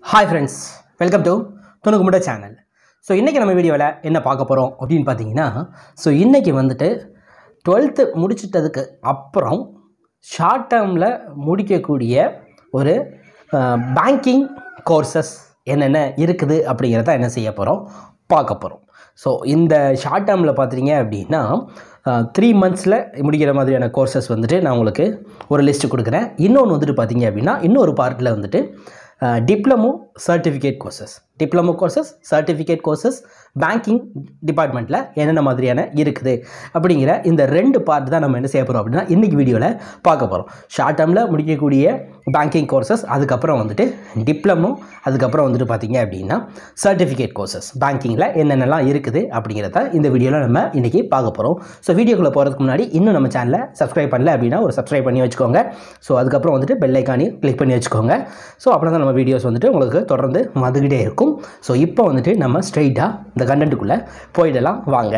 hi friends welcome to துணுக்குமுட channel so இன்றைக்கி நம்ம வீடியோவில் என்ன பார்க்க போகிறோம் அப்படின்னு பார்த்தீங்கன்னா ஸோ இன்றைக்கி வந்துட்டு டுவெல்த்து முடிச்சிட்டதுக்கு அப்புறம் ஷார்ட் டேர்மில் முடிக்கக்கூடிய ஒரு பேங்கிங் கோர்சஸ் என்னென்ன இருக்குது அப்படிங்கிறத என்ன செய்ய போகிறோம் பார்க்க போகிறோம் ஸோ இந்த ஷார்ட் டேர்மில் பார்த்தீங்க அப்படின்னா த்ரீ மந்த்ஸில் முடிக்கிற மாதிரியான கோர்சஸ் வந்துட்டு நான் உங்களுக்கு ஒரு லிஸ்ட்டு கொடுக்குறேன் இன்னொன்று வந்துட்டு பார்த்தீங்க அப்படின்னா இன்னொரு பார்ட்டில் வந்துட்டு diploma certificate courses diploma courses certificate courses banking டிபார்ட்மெண்ட்டில் என்னென்ன மாதிரியான இருக்குது அப்படிங்கிற இந்த ரெண்டு பார்ட் தான் நம்ம என்ன செய்ய போகிறோம் அப்படின்னா இன்றைக்கி வீடியோவில் பார்க்க போகிறோம் ஷார்ட் டேர்மில் முடிக்கக்கூடிய பேங்கிங் கோர்சஸ் அதுக்கப்புறம் வந்துட்டு டிப்ளமோ அதுக்கப்புறம் வந்துட்டு பார்த்தீங்க அப்படின்னா சர்டிஃபிகேட் கோர்சஸ் பேங்கிங்கில் என்னென்னலாம் இருக்குது அப்படிங்கிறத இந்த வீடியோவில் நம்ம இன்றைக்கி பார்க்க போகிறோம் ஸோ வீடியோக்குள்ளே போகிறதுக்கு முன்னாடி இன்னும் நம்ம சேனலை சப்ஸ்கிரைப் பண்ணல அப்படின்னா ஒரு சப்ஸ்கிரைப் பண்ணி வச்சுக்கோங்க ஸோ அதுக்கப்புறம் வந்துட்டு பெல் ஐக்கானையும் கிளிக் பண்ணி வச்சுக்கோங்க ஸோ அப்புறம் தான் நம்ம வீடியோஸ் வந்துட்டு உங்களுக்கு தொடர்ந்து வந்துக்கிட்டே இருக்கும் ஸோ இப்போ வந்துட்டு நம்ம ஸ்ட்ரெயிட்டாக இந்த கண்டென்ட்டுக்குள்ளே போயிடலாம் வாங்க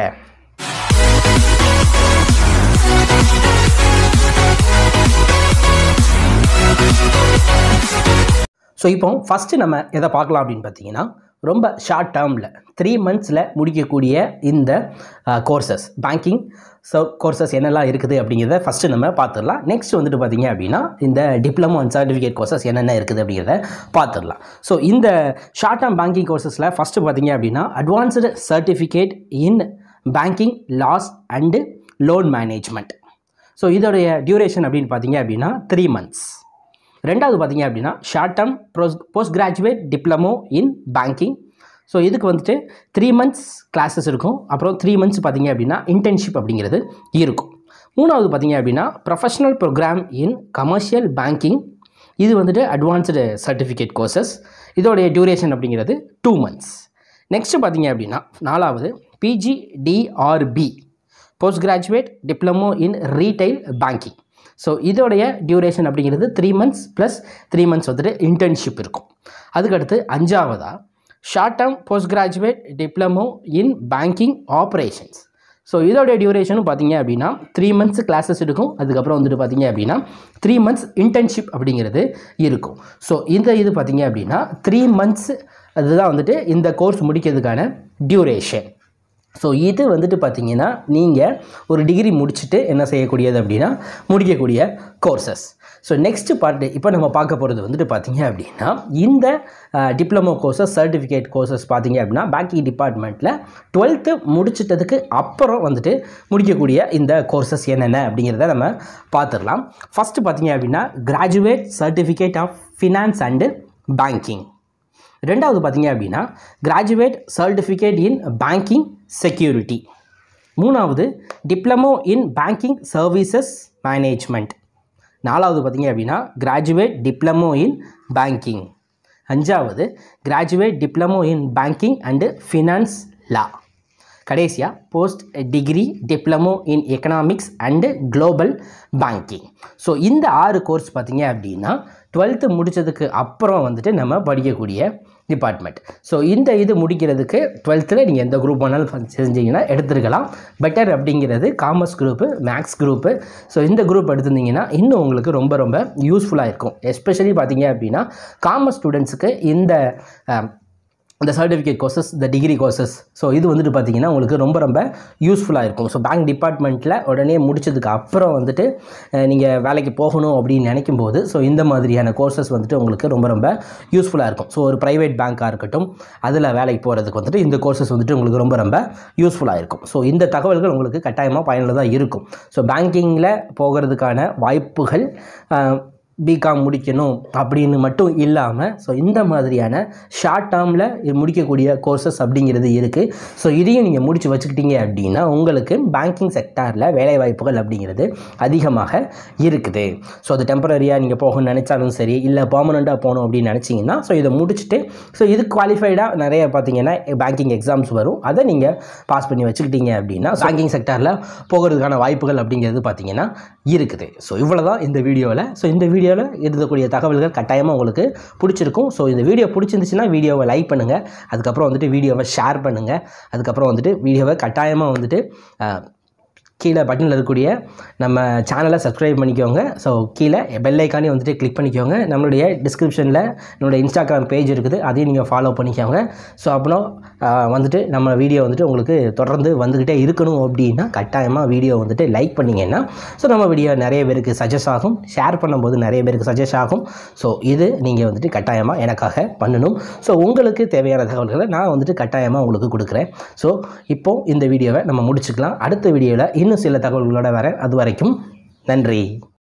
ஸோ இப்போ ஃபஸ்ட்டு நம்ம எதை பார்க்கலாம் அப்படின்னு பார்த்தீங்கன்னா ரொம்ப ஷார்ட் டேர்மில் த்ரீ மந்த்ஸில் முடிக்கக்கூடிய இந்த கோர்சஸ் பேங்கிங் ஸோ கோர்சஸ் என்னெல்லாம் இருக்குது அப்படிங்கிறத ஃபஸ்ட்டு நம்ம பார்த்துடலாம் நெக்ஸ்ட் வந்துட்டு பார்த்தீங்க அப்படின்னா இந்த டிப்ளமோ அண்ட் சர்டிஃபிகேட் கோர்சஸ் என்னென்ன இருக்குது அப்படிங்கிறத பார்த்துடலாம் ஸோ இந்த ஷார்ட் டேர்ம் பேங்கிங் கோர்சஸில் ஃபஸ்ட்டு பார்த்தீங்க அப்படின்னா advanced certificate in banking laws and loan management so இதோடைய டியூரேஷன் அப்படின்னு பார்த்தீங்க அப்படின்னா த்ரீ மந்த்ஸ் ரெண்டாவது பார்த்தீங்க அப்படின்னா short term pros post graduate diploma in banking so இதுக்கு வந்துட்டு த்ரீ மந்த்ஸ் கிளாஸஸ் இருக்கும் அப்புறம் த்ரீ மந்த்ஸ் பார்த்தீங்க அப்படின்னா இன்டர்ன்ஷிப் அப்படிங்கிறது இருக்கும் மூணாவது பார்த்தீங்க அப்படின்னா professional program in commercial banking இது வந்துட்டு அட்வான்ஸ்டு சர்டிஃபிகேட் கோர்சஸ் இதோடைய டியூரேஷன் அப்படிங்கிறது டூ மந்த்ஸ் நெக்ஸ்ட்டு பார்த்தீங்க அப்படின்னா நாலாவது PGDRB post graduate diploma in retail banking so இதோடைய டியூரேஷன் அப்படிங்கிறது three months plus three months வந்துட்டு இன்டர்ன்ஷிப் இருக்கும் அதுக்கடுத்து அஞ்சாவதாக short term post graduate diploma in banking operations so இதோடைய டியூரேஷனும் பார்த்தீங்க அப்படின்னா த்ரீ மந்த்ஸ் கிளாஸஸ் இருக்கும் அதுக்கப்புறம் வந்துட்டு பார்த்தீங்க அப்படின்னா த்ரீ மந்த்ஸ் இன்டர்ன்ஷிப் அப்படிங்கிறது இருக்கும் ஸோ இந்த இது பார்த்தீங்க அப்படின்னா த்ரீ மந்த்ஸ் அதுதான் வந்துட்டு இந்த கோர்ஸ் முடிக்கிறதுக்கான டியூரேஷன் ஸோ இது வந்துட்டு பார்த்தீங்கன்னா நீங்கள் ஒரு டிகிரி முடிச்சுட்டு என்ன செய்யக்கூடியது அப்படின்னா முடிக்கக்கூடிய கோர்சஸ் ஸோ நெக்ஸ்ட் பார்ட்டு இப்போ நம்ம பார்க்க போகிறது வந்துட்டு பார்த்தீங்க அப்படின்னா இந்த டிப்ளமோ கோர்சஸ் சர்டிஃபிகேட் கோர்சஸ் பார்த்தீங்க அப்படின்னா பேங்கிங் டிபார்ட்மெண்ட்டில் டுவெல்த்து முடிச்சிட்டதுக்கு அப்புறம் வந்துட்டு முடிக்கக்கூடிய இந்த கோர்சஸ் என்னென்ன அப்படிங்கிறத நம்ம பார்த்துடலாம் ஃபஸ்ட்டு பார்த்தீங்க அப்படின்னா graduate certificate of finance and banking ரெண்டாவது பார்த்தீங்க அப்படின்னா graduate certificate in banking security மூணாவது diploma in banking services management நாலாவது பார்த்தீங்க அப்படின்னா கிராஜுவேட் டிப்ளமோ இன் பேங்கிங் அஞ்சாவது graduate diploma in banking and finance law கடைசியாக post degree diploma in economics and global banking so இந்த ஆறு கோர்ஸ் பார்த்தீங்க அப்படின்னா டுவெல்த்து முடித்ததுக்கு அப்புறம் வந்துட்டு நம்ம படிக்கக்கூடிய டிபார்ட்மெண்ட் ஸோ இந்த இது முடிக்கிறதுக்கு டுவெல்த்தில் நீங்கள் எந்த குரூப் வேணாலும் செஞ்சீங்கன்னா எடுத்துருக்கலாம் பெட்டர் அப்படிங்கிறது commerce group maths group so இந்த குரூப் எடுத்திருந்தீங்கன்னா இன்னும் உங்களுக்கு ரொம்ப ரொம்ப யூஸ்ஃபுல்லாக இருக்கும் எஸ்பெஷலி பார்த்தீங்க அப்படின்னா காமர்ஸ் ஸ்டூடெண்ட்ஸுக்கு இந்த இந்த சர்டிஃபிகேட் கோர்சஸ் இந்த டிகிரி கோர்சஸ் ஸோ இது வந்துட்டு பார்த்தீங்கன்னா உங்களுக்கு ரொம்ப ரொம்ப யூஸ்ஃபுல்லாக இருக்கும் ஸோ பேங்க் டிபார்ட்மெண்ட்டில் உடனே முடிச்சதுக்கு அப்புறம் வந்துட்டு நீங்கள் வேலைக்கு போகணும் அப்படின்னு நினைக்கும் போது ஸோ இந்த மாதிரியான கோர்சஸ் வந்துட்டு உங்களுக்கு ரொம்ப ரொம்ப யூஸ்ஃபுல்லாக இருக்கும் ஸோ ஒரு ப்ரைவேட் பேங்க்காக இருக்கட்டும் அதில் வேலைக்கு போகிறதுக்கு வந்துட்டு இந்த கோர்சஸ் வந்துட்டு உங்களுக்கு ரொம்ப ரொம்ப யூஸ்ஃபுல்லாக இருக்கும் ஸோ இந்த தகவல்கள் உங்களுக்கு கட்டாயமாக பயனுள்ளதாக இருக்கும் ஸோ பேங்கிங்கில் போகிறதுக்கான வாய்ப்புகள் பிகாம் முடிக்கணும் அப்படின்னு மட்டும் இல்லாமல் ஸோ இந்த மாதிரியான ஷார்ட் டேர்மில் முடிக்கக்கூடிய கோர்சஸ் அப்படிங்கிறது இருக்குது ஸோ இதையும் நீங்கள் முடித்து வச்சுக்கிட்டீங்க அப்படின்னா உங்களுக்கு பேங்கிங் செக்டாரில் வேலைவாய்ப்புகள் அப்படிங்கிறது அதிகமாக இருக்குது ஸோ அது டெம்பரரியாக நீங்கள் போகணும்னு நினச்சாலும் சரி இல்லை பர்மனெண்ட்டாக போகணும் அப்படின்னு நினச்சிங்கன்னா ஸோ இதை முடிச்சுட்டு ஸோ இது குவாலிஃபைடாக நிறைய பார்த்தீங்கன்னா பேங்கிங் எக்ஸாம்ஸ் வரும் அதை நீங்கள் பாஸ் பண்ணி வச்சுக்கிட்டீங்க அப்படின்னா பேங்கிங் செக்டாரில் போகிறதுக்கான வாய்ப்புகள் அப்படிங்கிறது பார்த்தீங்கன்னா இருக்குது ஸோ இவ்வளோ தான் இந்த வீடியோவில் ஸோ இந்த வீடியோவில் இருக்கக்கூடிய தகவல்கள் கட்டாயமாக உங்களுக்கு பிடிச்சிருக்கும் ஸோ இந்த வீடியோ பிடிச்சிருந்துச்சுன்னா வீடியோவை லைக் பண்ணுங்கள் அதுக்கப்புறம் வந்துட்டு வீடியோவை ஷேர் பண்ணுங்கள் அதுக்கப்புறம் வந்துட்டு வீடியோவை கட்டாயமாக வந்துட்டு கீழே பட்டனில் இருக்கக்கூடிய நம்ம சேனலை சப்ஸ்கிரைப் பண்ணிக்கோங்க ஸோ கீழே பெல் ஐக்கானே வந்துட்டு கிளிக் பண்ணிக்கோங்க நம்மளுடைய டிஸ்கிரிப்ஷனில் நம்மளுடைய இன்ஸ்டாகிராம் பேஜ் இருக்குது அதையும் நீங்கள் ஃபாலோ பண்ணிக்கோங்க ஸோ அப்புறம் ஆஹ், வந்துட்டு நம்ம வீடியோ வந்துட்டு உங்களுக்கு தொடர்ந்து வந்துக்கிட்டே இருக்கணும் அப்படின்னா கட்டாயமாக வீடியோ வந்துட்டு லைக் பண்ணிங்கன்னா ஸோ நம்ம வீடியோ நிறைய பேருக்கு சஜஸ்ட் ஆகும் ஷேர் பண்ணும்போது நிறைய பேருக்கு சஜஸ்ட் ஆகும் ஸோ இது நீங்கள் வந்துட்டு கட்டாயமாக எனக்காக பண்ணணும் ஸோ உங்களுக்கு தேவையான தகவல்களை நான் வந்துட்டு கட்டாயமாக உங்களுக்கு கொடுக்குறேன் ஸோ இப்போ இந்த வீடியோவை நம்ம முடிச்சுக்கலாம் அடுத்த வீடியோவில் இன்னும் சில தகவல்களோட வரேன் அது வரைக்கும் நன்றி